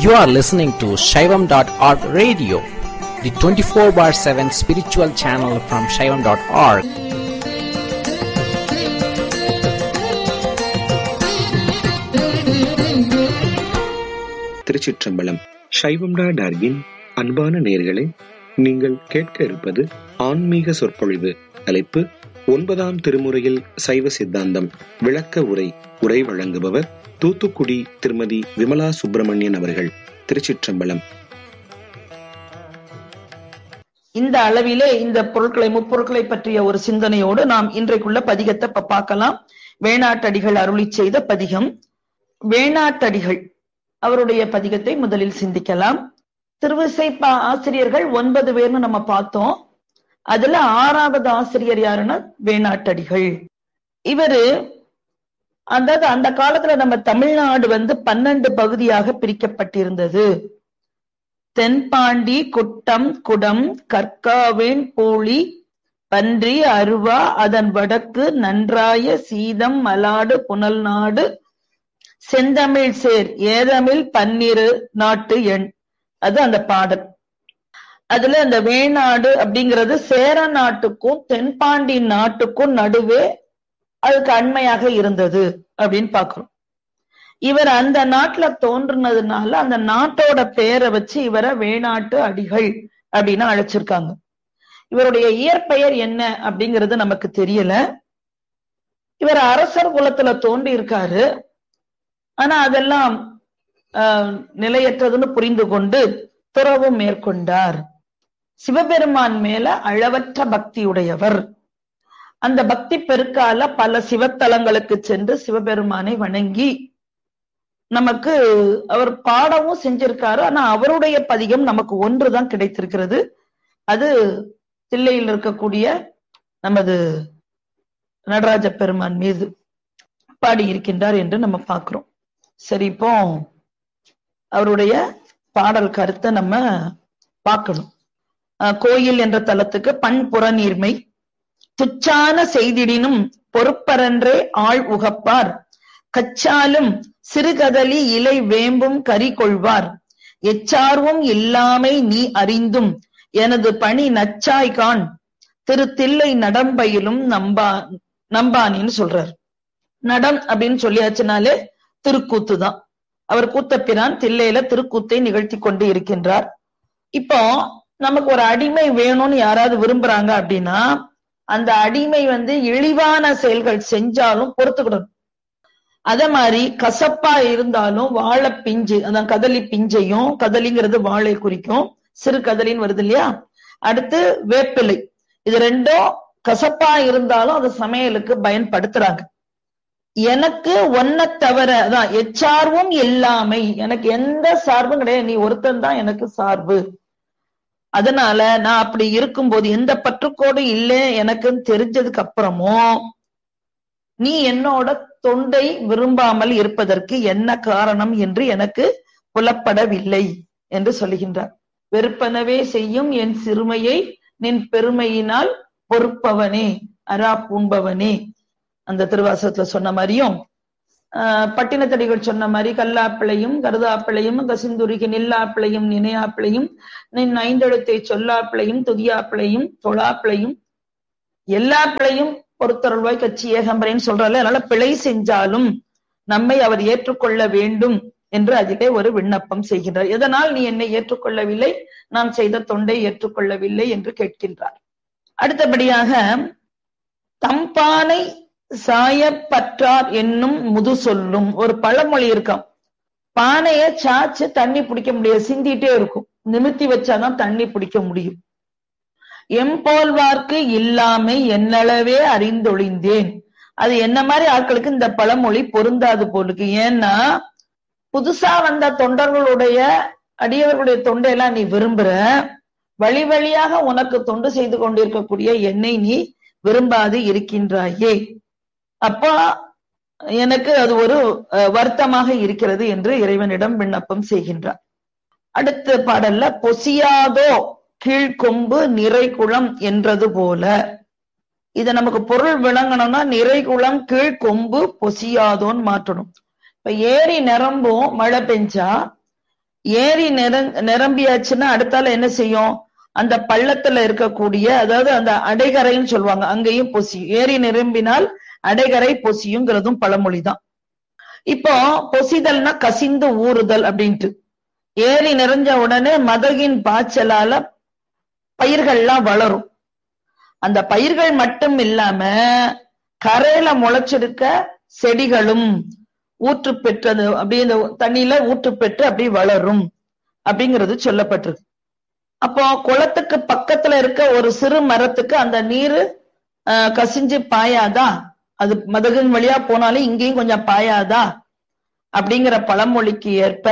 You are listening to Shaivam.org radio, the 24 bar 7 spiritual channel from Shaivam.org. திருச்சிற்றம்பலம் சைவம்டா டார்கின் அன்பான நேர்களே நீங்கள் கேட்க இருப்பது ஆன்மீக சொற்பொழிவு தலைப்பு ஒன்பதாம் திருமுறையில் சைவ சித்தாந்தம் விளக்க உரை உரை வழங்குபவர் தூத்துக்குடி திருமதி விமலா சுப்பிரமணியன் அவர்கள் திருச்சிற்றம்பலம் இந்த அளவிலே இந்த பொருட்களை முப்பொருட்களை பற்றிய ஒரு சிந்தனையோடு நாம் இன்றைக்குள்ள பதிகத்தை இப்ப பார்க்கலாம் வேணாட்டடிகள் அருளி செய்த பதிகம் வேணாட்டடிகள் அவருடைய பதிகத்தை முதலில் சிந்திக்கலாம் திருவிசை பா- ஆசிரியர்கள் ஒன்பது பேர்னு நம்ம பார்த்தோம் அதுல ஆறாவது ஆசிரியர் யாருன்னா வேணாட்டடிகள் இவரு அதாவது அந்த காலத்துல நம்ம தமிழ்நாடு வந்து பன்னெண்டு பகுதியாக பிரிக்கப்பட்டிருந்தது தென்பாண்டி குட்டம் குடம் கற்காவேன் பூளி பன்றி அருவா அதன் வடக்கு நன்றாய சீதம் மலாடு புனல் நாடு செந்தமிழ் சேர் ஏதமிழ் பன்னிரு நாட்டு எண் அது அந்த பாடல் அதுல அந்த வேணாடு அப்படிங்கிறது சேர நாட்டுக்கும் தென்பாண்டி நாட்டுக்கும் நடுவே அதுக்கு அண்மையாக இருந்தது அப்படின்னு பாக்குறோம் இவர் அந்த நாட்டுல தோன்றுனதுனால அந்த நாட்டோட பேரை வச்சு இவரை வேணாட்டு அடிகள் அப்படின்னு அழைச்சிருக்காங்க இவருடைய இயற்பெயர் என்ன அப்படிங்கிறது நமக்கு தெரியல இவர் அரசர் குலத்துல தோன்றி இருக்காரு ஆனா அதெல்லாம் ஆஹ், நிலையற்றதுன்னு புரிந்து கொண்டு துறவும் மேற்கொண்டார் சிவபெருமான் மேல அளவற்ற பக்தியுடையவர் அந்த பக்தி பெருக்கால பல சிவத்தலங்களுக்கு சென்று சிவபெருமானை வணங்கி நமக்கு அவர் பாடவும் செஞ்சிருக்காரு ஆனா அவருடைய பதிகம் நமக்கு ஒன்றுதான் கிடைத்திருக்கிறது அது தில்லையில் இருக்கக்கூடிய நமது நடராஜ பெருமான் மீது பாடி இருக்கின்றார் என்று நம்ம பார்க்கிறோம் சரி இப்போ அவருடைய பாடல் கருத்தை நம்ம பார்க்கணும் அஹ் கோயில் என்ற தலத்துக்கு பண்புற நீர்மை துச்சான செய்திடினும் பொறுப்பரன்றே ஆள் உகப்பார் கச்சாலும் சிறுகதலி இலை வேம்பும் கரி கொள்வார் எச்சார்வும் இல்லாமை நீ அறிந்தும் எனது பணி நச்சாய்கான் திரு தில்லை நடம்பயிலும் நம்பா நம்பானின்னு சொல்றார் நடம் அப்படின்னு சொல்லியாச்சுனாலே திருக்கூத்து தான் அவர் கூத்தப்பிரான் தில்லையில திருக்கூத்தை நிகழ்த்தி கொண்டு இருக்கின்றார் இப்போ நமக்கு ஒரு அடிமை வேணும்னு யாராவது விரும்புறாங்க அப்படின்னா அந்த அடிமை வந்து இழிவான செயல்கள் செஞ்சாலும் பொறுத்துக்கிடணும் அத மாதிரி கசப்பா இருந்தாலும் வாழை பிஞ்சு அதான் கதலி பிஞ்சையும் கதலிங்கிறது வாழை குறிக்கும் சிறு கதலின்னு வருது இல்லையா அடுத்து வேப்பிலை இது ரெண்டும் கசப்பா இருந்தாலும் அது சமையலுக்கு பயன்படுத்துறாங்க எனக்கு ஒன்ன தவிர அதான் எச்சார்வும் இல்லாமை எனக்கு எந்த சார்பும் கிடையாது நீ ஒருத்தன் தான் எனக்கு சார்பு அதனால நான் அப்படி இருக்கும்போது எந்த பற்றுக்கோடு இல்லை எனக்குன்னு தெரிஞ்சதுக்கு அப்புறமும் நீ என்னோட தொண்டை விரும்பாமல் இருப்பதற்கு என்ன காரணம் என்று எனக்கு புலப்படவில்லை என்று சொல்லுகின்றார் வெறுப்பனவே செய்யும் என் சிறுமையை நின் பெருமையினால் பொறுப்பவனே அரா பூண்பவனே அந்த திருவாசகத்துல சொன்ன மாதிரியும் ஆஹ் பட்டினத்தடிகள் சொன்ன மாதிரி கல்லாப்பிளையும் கருதாப்பிளையும் கசிந்துருகி நில்லாப்பிளையும் நினையாப்பிளையும் நின் ஐந்தெழுத்தை சொல்லாப்பிளையும் துதியாப்பிளையும் தொழாப்பிளையும் எல்லா பிழையும் பொறுத்தருள்வாய் கட்சி ஏகம்பரேன்னு சொல்றாரு அதனால பிழை செஞ்சாலும் நம்மை அவர் ஏற்றுக்கொள்ள வேண்டும் என்று அதிலே ஒரு விண்ணப்பம் செய்கின்றார் எதனால் நீ என்னை ஏற்றுக்கொள்ளவில்லை நான் செய்த தொண்டை ஏற்றுக்கொள்ளவில்லை என்று கேட்கின்றார் அடுத்தபடியாக தம்பானை சாயப்பற்றார் என்னும் முது சொல்லும் ஒரு பழமொழி இருக்காம் பானைய சாச்சு தண்ணி பிடிக்க முடியாது சிந்திட்டே இருக்கும் நிமித்தி வச்சாதான் தண்ணி பிடிக்க முடியும் எம்போல்வார்க்கு இல்லாமை என்னளவே அறிந்தொழிந்தேன் அது என்ன மாதிரி ஆட்களுக்கு இந்த பழமொழி பொருந்தாது போலுக்கு ஏன்னா புதுசா வந்த தொண்டர்களுடைய அடியவர்களுடைய தொண்டையெல்லாம் நீ விரும்புற வழி வழியாக உனக்கு தொண்டு செய்து கொண்டிருக்கக்கூடிய என்னை நீ விரும்பாது இருக்கின்றாயே அப்போ எனக்கு அது ஒரு அஹ், வருத்தமாக இருக்கிறது என்று இறைவனிடம் விண்ணப்பம் செய்கின்றார் அடுத்த பாடல்ல பொசியாதோ கீழ்கொம்பு நிறைகுளம் என்றது போல இத நமக்கு பொருள் விளங்கணும்னா நிறைகுளம் கீழ்கொம்பு பொசியாதோன்னு மாற்றணும் இப்ப ஏரி நிரம்பும் மழை பெஞ்சா ஏரி நிரங் நிரம்பியாச்சுன்னா அடுத்தால என்ன செய்யும் அந்த பள்ளத்துல இருக்கக்கூடிய அதாவது அந்த அடைகரைன்னு சொல்லுவாங்க அங்கேயும் பொசியும் ஏரி நிரம்பினால் அடைகரை பொசியுங்கிறதும் பழமொழிதான் இப்போ பொசிதல்னா கசிந்து ஊறுதல் அப்படின்ட்டு ஏரி நிறைஞ்ச உடனே மதகின் பாய்ச்சலால பயிர்கள்லாம் வளரும் அந்த பயிர்கள் மட்டும் இல்லாம கரையில முளைச்சிருக்க செடிகளும் ஊற்று பெற்றது அப்படி இந்த தண்ணியில ஊற்று பெற்று அப்படி வளரும் அப்படிங்கிறது சொல்லப்பட்டிருக்கு அப்போ குளத்துக்கு பக்கத்துல இருக்க ஒரு சிறு மரத்துக்கு அந்த நீரு ஆஹ், கசிஞ்சு பாயாதா அது மதகின் வழியா போனாலும் இங்கேயும் கொஞ்சம் பாயாதா அப்படிங்கிற பழமொழிக்கு ஏற்ப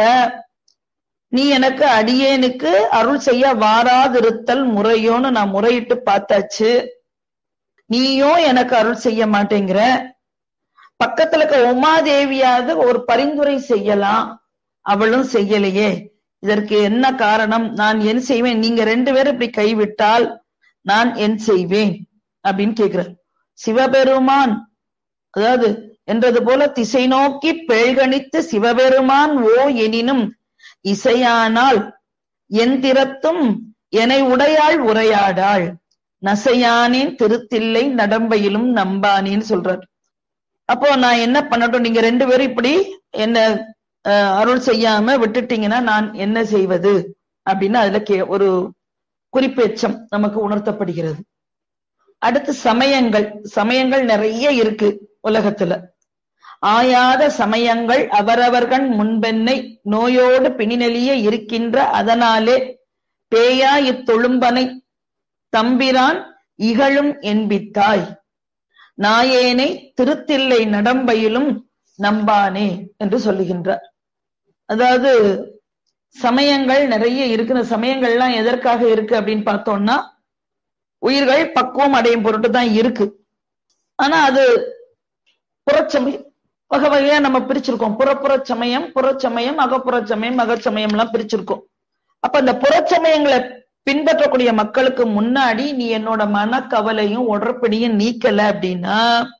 நீ எனக்கு அடியேனுக்கு அருள் செய்ய வாராதிருத்தல் முறையோன்னு நான் முறையிட்டு பார்த்தாச்சு நீயும் எனக்கு அருள் செய்ய மாட்டேங்கிற பக்கத்துல இருக்க உமாதேவியாவது ஒரு பரிந்துரை செய்யலாம் அவளும் செய்யலையே இதற்கு என்ன காரணம் நான் என் செய்வேன் நீங்க ரெண்டு பேரும் இப்படி கைவிட்டால் நான் என் செய்வேன் அப்படின்னு கேக்குறார் சிவபெருமான் அதாவது என்றது போல திசை நோக்கி பெழ்கணித்து சிவபெருமான் ஓ எனினும் இசையானால் எந்திரத்தும் எனை உடையாள் உரையாடாள் நசையானேன் திருத்தில்லை நடம்பையிலும் நம்பானேன்னு சொல்றார் அப்போ நான் என்ன பண்ணட்டும் நீங்க ரெண்டு பேரும் இப்படி என்ன அஹ், அருள் செய்யாம விட்டுட்டீங்கன்னா நான் என்ன செய்வது அப்படின்னு அதுல கே ஒரு குறிப்பெச்சம் நமக்கு உணர்த்தப்படுகிறது அடுத்து சமயங்கள் சமயங்கள் நிறைய இருக்கு உலகத்துல ஆயாத சமயங்கள் அவரவர்கண் முன்பென்னை நோயோடு பிணிநெளிய இருக்கின்ற அதனாலே பேயா இத்தொழும்பனை தம்பிரான் இகழும் என்பித்தாய் நாயேனை திருத்தில்லை நடம்பையிலும் நம்பானே என்று சொல்லுகின்றார் அதாவது சமயங்கள் நிறைய இருக்கு இந்த சமயங்கள்லாம் எதற்காக இருக்கு அப்படின்னு பார்த்தோம்னா உயிர்கள் பக்குவம் அடையும் பொருட்டு தான் இருக்கு ஆனா அது புறச்சமயம் வகை வகையா நம்ம பிரிச்சிருக்கோம் புறப்புற சமயம் புறச்சமயம் அகப்புற சமயம் அகச்சமயம் எல்லாம் பிரிச்சிருக்கோம் அப்ப அந்த புறச்சமயங்களை பின்பற்றக்கூடிய மக்களுக்கு முன்னாடி நீ என்னோட மனக்கவலையும் உடற்படியும் நீக்கல அப்படின்னா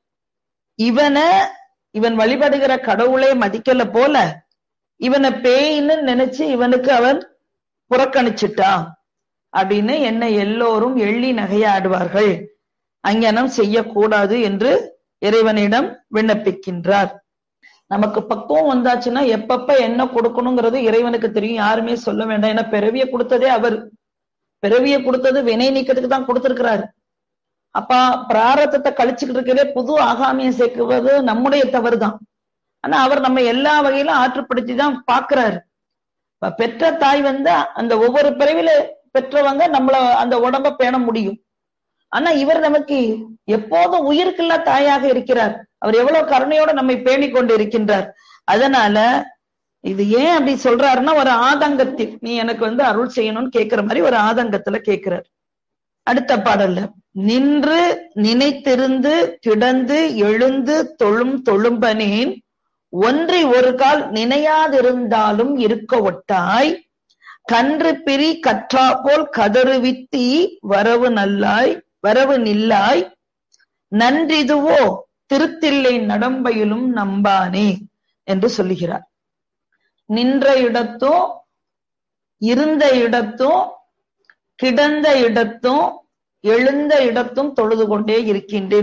இவனை இவன் வழிபடுகிற கடவுளே மதிக்கல போல இவனை பேயின்னு நினைச்சு இவனுக்கு அவன் புறக்கணிச்சிட்டான் அப்படின்னு என்ன எல்லோரும் எள்ளி நகையாடுவார்கள் அங்ஙனம் செய்யக்கூடாது என்று இறைவனிடம் விண்ணப்பிக்கின்றார் நமக்கு பக்குவம் வந்தாச்சுன்னா எப்பப்ப என்ன கொடுக்கணுங்கிறது இறைவனுக்கு தெரியும் யாருமே சொல்ல வேண்டாம் ஏன்னா பிறவிய கொடுத்ததே அவர் பிறவிய கொடுத்தது வினை நீக்கத்துக்கு தான் கொடுத்திருக்கிறாரு அப்ப பிராரத்தத்தை கழிச்சுக்கிட்டு இருக்கவே புது ஆகாமியம் சேர்க்குவது நம்முடைய தவறு தான் ஆனா அவர் நம்ம எல்லா வகையிலும் ஆற்றுப்படுத்தி தான் பாக்குறாரு இப்ப பெற்ற தாய் வந்து அந்த ஒவ்வொரு பிறவில பெற்றவங்க நம்மள அந்த உடம்ப பேண முடியும் ஆனா இவர் நமக்கு எப்போதும் உயிருக்குள்ள தாயாக இருக்கிறார் அவர் எவ்வளவு கருணையோட நம்மை பேணி கொண்டு இருக்கின்றார் அதனால இது ஏன் அப்படி சொல்றாருன்னா ஒரு ஆதங்கத்தில் நீ எனக்கு வந்து அருள் செய்யணும்னு கேக்குற மாதிரி ஒரு ஆதங்கத்துல கேக்குறார் அடுத்த பாடல்ல நின்று நினைத்திருந்து கிடந்து எழுந்து தொழும் தொழும்பனேன் ஒன்றி ஒரு கால் நினையாதிருந்தாலும் இருக்க ஒட்டாய் கன்று பிரி கற்றா போல் கதறுவித்தி வரவு நல்லாய் வரவு நில்லாய் நன்றிதுவோ திருத்தில்லை நடம்பையிலும் நம்பானே என்று சொல்லுகிறார் நின்ற இடத்தும் இருந்த இடத்தும் கிடந்த இடத்தும் எழுந்த இடத்தும் தொழுது கொண்டே இருக்கின்றேன்